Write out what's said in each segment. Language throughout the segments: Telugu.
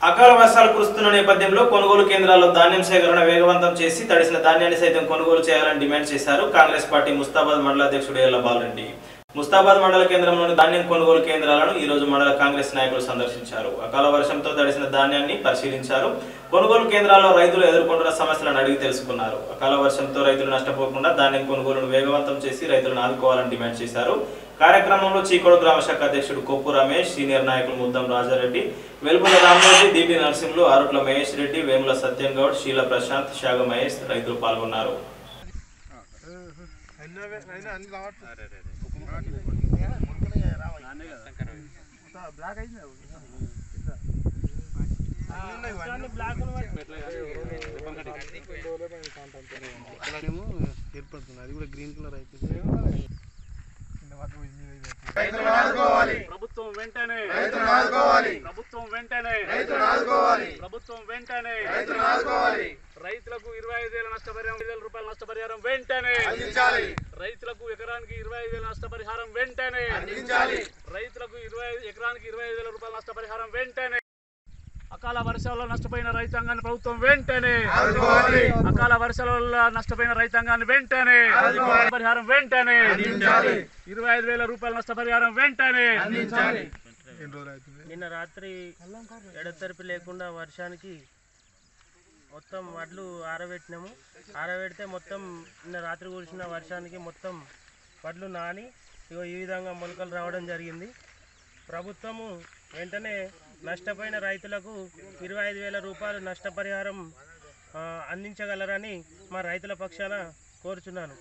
అకాల వర్షాలు కురుస్తున్న నేపథ్యంలో కొనుగోలు కేంద్రాల్లో ధాన్యం సేకరణ వేగవంతం చేసి తడిసిన ధాన్యాన్ని సైతం కొనుగోలు చేయాలని డిమాండ్ చేశారు కాంగ్రెస్ పార్టీ ముస్తాబాద్ మండల అధ్యక్షుడు ఎల్ల బాలరెడ్డి ముస్తాబాద్ మండల కేంద్రంలోని ధాన్యం కొనుగోలు కేంద్రాలను ఈ రోజు మండల కాంగ్రెస్ నాయకులు సందర్శించారు అకాల వర్షంతో తడిసిన ధాన్యాన్ని పరిశీలించారు కొనుగోలు కేంద్రాల్లో రైతులు ఎదుర్కొంటున్న సమస్యలను అడిగి తెలుసుకున్నారు అకాల వర్షంతో రైతులు నష్టపోకుండా ధాన్యం కొనుగోలును వేగవంతం చేసి రైతులను ఆదుకోవాలని డిమాండ్ చేశారు కార్యక్రమంలో చీకోడు గ్రామ శాఖ అధ్యక్షుడు కొప్పు రమేష్ సీనియర్ నాయకులు ముద్దం రాజారెడ్డి వెలుపుల రామరెడ్డి దీటి నరసింహులు ఆరుట్ల మహేష్ రెడ్డి వేముల సత్యం గౌడ్ శీల ప్రశాంత్ శాగ మహేష్ రైతులు పాల్గొన్నారు ఏమో ఏర్పడుతుంది అది కూడా గ్రీన్ కలర్ అయిపోయింది ప్రభుత్వం వెంటనే ప్రభుత్వం వెంటనే ప్రభుత్వం వెంటనే రైతులకు ఇరవై ఐదు వేల నష్టపరిహారం ఐదు వేల రూపాయల నష్టపరిహారం వెంటనే రైతులకు ఎకరానికి ఇరవై ఐదు వేల నష్టపరిహారం వెంటనే రైతులకు ఇరవై ఎకరానికి ఇరవై ఐదు వేల రూపాయల నష్టపరిహారం వెంటనే అకాల వర్షాల నష్టపోయిన రైతాంగాన్ని ప్రభుత్వం వెంటనే అకాల వర్షాల వల్ల నష్టపోయిన రైతాంగాన్ని వెంటనే పరిహారం వెంటనే ఇరవై ఐదు వేల రూపాయల నష్టపరిహారం వెంటనే ఎన్ని రోజులు అవుతుంది నిన్న రాత్రి ఎడతెరిపి లేకుండా వర్షానికి మొత్తం వడ్లు ఆరబెట్టినాము ఆరబెడితే మొత్తం నిన్న రాత్రి కురిసిన వర్షానికి మొత్తం వడ్లు నాని ఇగో ఈ విధంగా మొలకలు రావడం జరిగింది ప్రభుత్వము వెంటనే నష్టపోయిన రైతులకు ఇరవై ఐదు వేల రూపాయలు నష్టపరిహారం ఆ, అందించగలరని మా రైతుల పక్షాన కోరుచున్నాను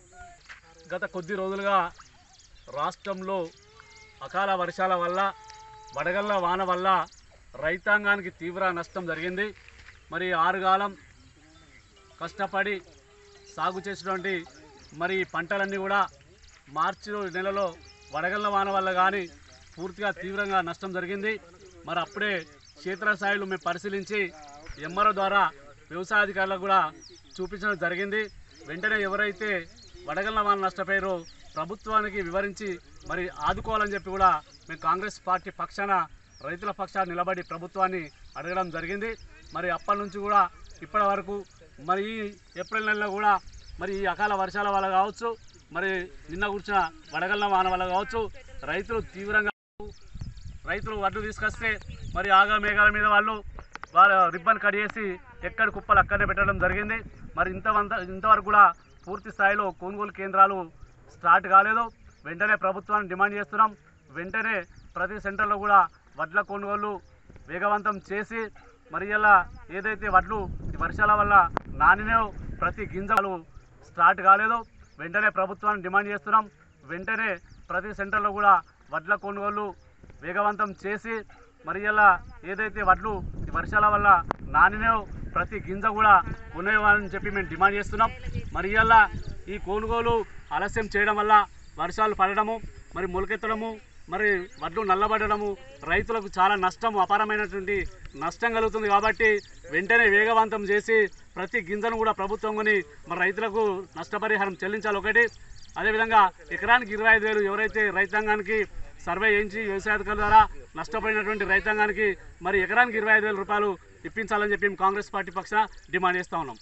గత కొద్ది రోజులుగా రాష్ట్రంలో అకాల వర్షాల వల్ల వడగళ్ళ వాన వల్ల రైతాంగానికి తీవ్ర నష్టం జరిగింది మరి ఆరుగాలం కష్టపడి సాగు చేసినటువంటి మరి ఈ పంటలన్నీ కూడా మార్చి నెలలో వడగళ్ళ వాన వల్ల కానీ పూర్తిగా తీవ్రంగా నష్టం జరిగింది మరి అప్పుడే క్షేత్రస్థాయిలో మేము పరిశీలించి ఎంఆర్ఓ ద్వారా వ్యవసాయ అధికారులకు కూడా చూపించడం జరిగింది వెంటనే ఎవరైతే వడగళ్ళ వాన నష్టపోయారో ప్రభుత్వానికి వివరించి మరి ఆదుకోవాలని చెప్పి కూడా మేము కాంగ్రెస్ పార్టీ పక్షాన రైతుల పక్షాన నిలబడి ప్రభుత్వాన్ని అడగడం జరిగింది మరి అప్పటి నుంచి కూడా ఇప్పటి వరకు మరి ఈ ఏప్రిల్ నెలలో కూడా మరి ఈ అకాల వర్షాల వల్ల కావచ్చు మరి నిన్న కూర్చున్న వడగళ్ళ వాన వల్ల కావచ్చు రైతులు తీవ్రంగా రైతులు వడ్లు తీసుకొస్తే మరి ఆగా మేఘాల మీద వాళ్ళు వాళ్ళ రిబ్బన్ కట్ చేసి ఎక్కడ కుప్పలు అక్కడనే పెట్టడం జరిగింది మరి ఇంతవంత ఇంతవరకు కూడా పూర్తి స్థాయిలో కొనుగోలు కేంద్రాలు స్టార్ట్ కాలేదు వెంటనే ప్రభుత్వాన్ని డిమాండ్ చేస్తున్నాం వెంటనే ప్రతి సెంటర్లో కూడా వడ్ల కొనుగోలు వేగవంతం చేసి మరి ఇలా ఏదైతే వడ్లు ఈ వర్షాల వల్ల నానినో ప్రతి గింజలు స్టార్ట్ కాలేదు వెంటనే ప్రభుత్వాన్ని డిమాండ్ చేస్తున్నాం వెంటనే ప్రతి సెంటర్లో కూడా వడ్ల కొనుగోలు వేగవంతం చేసి మరి ఇలా ఏదైతే వడ్లు ఈ వర్షాల వల్ల నానినో ప్రతి గింజ కూడా కొనేవాలని చెప్పి మేము డిమాండ్ చేస్తున్నాం మరి ఇలా ఈ కొనుగోలు ఆలస్యం చేయడం వల్ల వర్షాలు పడడము మరి మొలకెత్తడము మరి వడ్లు నల్లబడడము రైతులకు చాలా నష్టం అపారమైనటువంటి నష్టం కలుగుతుంది కాబట్టి వెంటనే వేగవంతం చేసి ప్రతి గింజను కూడా ప్రభుత్వం కొని మరి రైతులకు నష్టపరిహారం చెల్లించాలి ఒకటి అదేవిధంగా ఎకరానికి ఇరవై ఐదు వేలు ఎవరైతే రైతాంగానికి సర్వే చేయించి వ్యవసాయాధికారుల ద్వారా నష్టపోయినటువంటి రైతాంగానికి మరి ఎకరానికి ఇరవై ఐదు వేల రూపాయలు ఇప్పించాలని చెప్పి మేము కాంగ్రెస్ పార్టీ పక్షాన డిమాండ్ చేస్తా ఉన్నాం